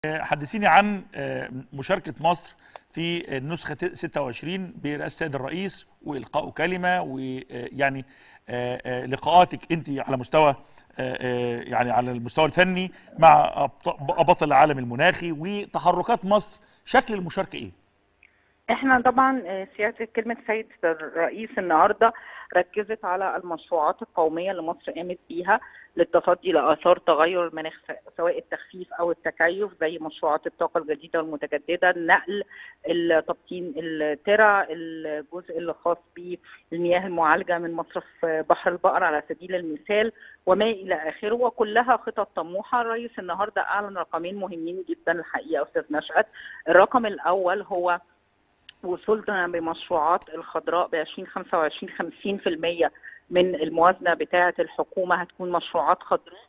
حدثيني عن مشاركة مصر في النسخة 26 برئاسة السيد الرئيس وإلقاء كلمة ويعني لقاءاتك أنت على مستوى يعني على المستوى الفني مع بطل العالم المناخي وتحركات مصر شكل المشاركة إيه؟ احنا طبعا سياسه كلمه سيد الرئيس النهارده ركزت على المشروعات القوميه اللي مصر قامت بيها للتصدي لاثار تغير المناخ سواء التخفيف او التكيف زي مشروعات الطاقه الجديده والمتجدده النقل تبطين الترع الجزء اللي خاص بالمياه المعالجه من مصرف بحر البقر على سبيل المثال وما الى اخره وكلها خطط طموحه الرئيس النهارده اعلن رقمين مهمين جدا الحقيقه استاذ نشأت الرقم الاول هو وصلنا بمشروعات الخضراء ب 2025 50% من الموازنه بتاعه الحكومه هتكون مشروعات خضراء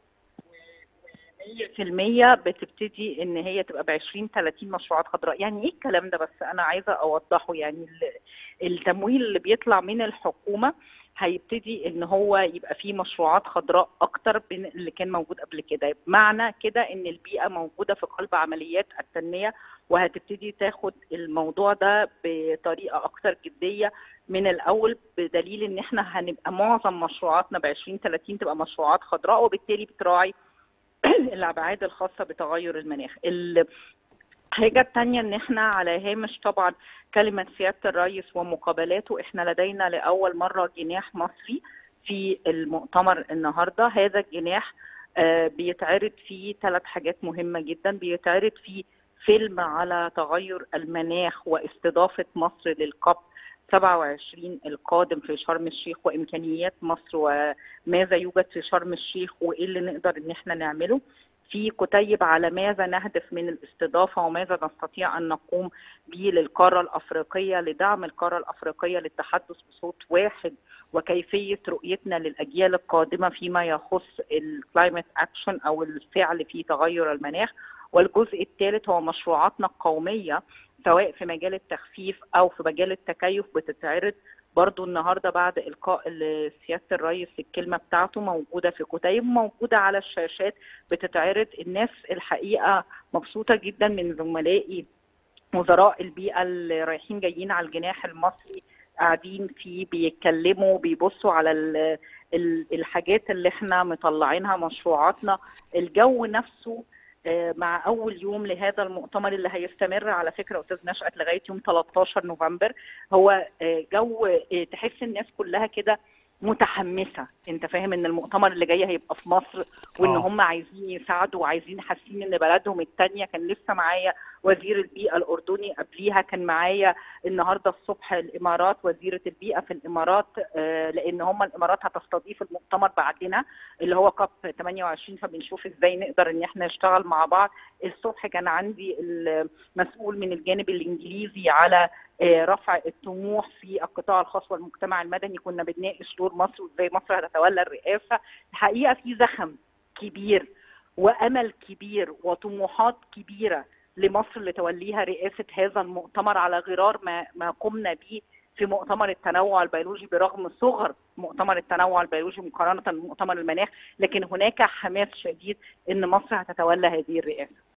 100% بتبتدي ان هي تبقى ب 20 30 مشروعات خضراء يعني ايه الكلام ده بس انا عايزه اوضحه يعني التمويل اللي بيطلع من الحكومه هيبتدي ان هو يبقى فيه مشروعات خضراء اكتر من اللي كان موجود قبل كده معنى كده ان البيئه موجوده في قلب عمليات التنميه وهتبتدي تاخد الموضوع ده بطريقه اكتر جديه من الاول بدليل ان احنا هنبقى معظم مشروعاتنا ب 20 30 تبقى مشروعات خضراء وبالتالي بتراعي الابعاد الخاصه بتغير المناخ الحاجة التانية ان احنا على هامش طبعا كلمة سيادة الرئيس ومقابلاته احنا لدينا لأول مرة جناح مصري في المؤتمر النهاردة هذا الجناح آه بيتعرض فيه ثلاث حاجات مهمة جدا بيتعرض فيه فيلم على تغير المناخ واستضافة مصر للكوب 27 القادم في شرم الشيخ وامكانيات مصر وماذا يوجد في شرم الشيخ وايه اللي نقدر ان احنا نعمله في كتيب على ماذا نهدف من الاستضافه وماذا نستطيع ان نقوم به للقاره الافريقيه لدعم القاره الافريقيه للتحدث بصوت واحد وكيفيه رؤيتنا للاجيال القادمه فيما يخص الكلايمت اكشن او الفعل في تغير المناخ والجزء الثالث هو مشروعاتنا القوميه سواء في مجال التخفيف او في مجال التكيف بتتعرض برضو النهارده بعد القاء سياده الرئيس الكلمه بتاعته موجوده في كتيب موجوده على الشاشات بتتعرض الناس الحقيقه مبسوطه جدا من زملائي وزراء البيئه اللي رايحين جايين على الجناح المصري قاعدين فيه بيتكلموا بيبصوا على الحاجات اللي احنا مطلعينها مشروعاتنا الجو نفسه مع اول يوم لهذا المؤتمر اللي هيستمر على فكره استاذ نشأت لغايه يوم 13 نوفمبر هو جو تحس الناس كلها كده متحمسه انت فاهم ان المؤتمر اللي جاي هيبقى في مصر وان هم عايزين يساعدوا وعايزين حاسين ان بلدهم الثانيه كان لسه معايا وزير البيئه الاردني قبليها كان معايا النهارده الصبح الامارات وزيره البيئه في الامارات لان هم الامارات هتستضيف المؤتمر بعدنا اللي هو كاب 28 فبنشوف ازاي نقدر ان احنا نشتغل مع بعض الصبح كان عندي المسؤول من الجانب الانجليزي على رفع الطموح في القطاع الخاص والمجتمع المدني كنا بنناقش دور مصر وازاي مصر هتتولى الرئاسه الحقيقه في زخم كبير وامل كبير وطموحات كبيره لمصر لتوليها رئاسه هذا المؤتمر على غرار ما ما قمنا به في مؤتمر التنوع البيولوجي برغم صغر مؤتمر التنوع البيولوجي مقارنه بمؤتمر المناخ لكن هناك حماس شديد ان مصر هتتولى هذه الرئاسه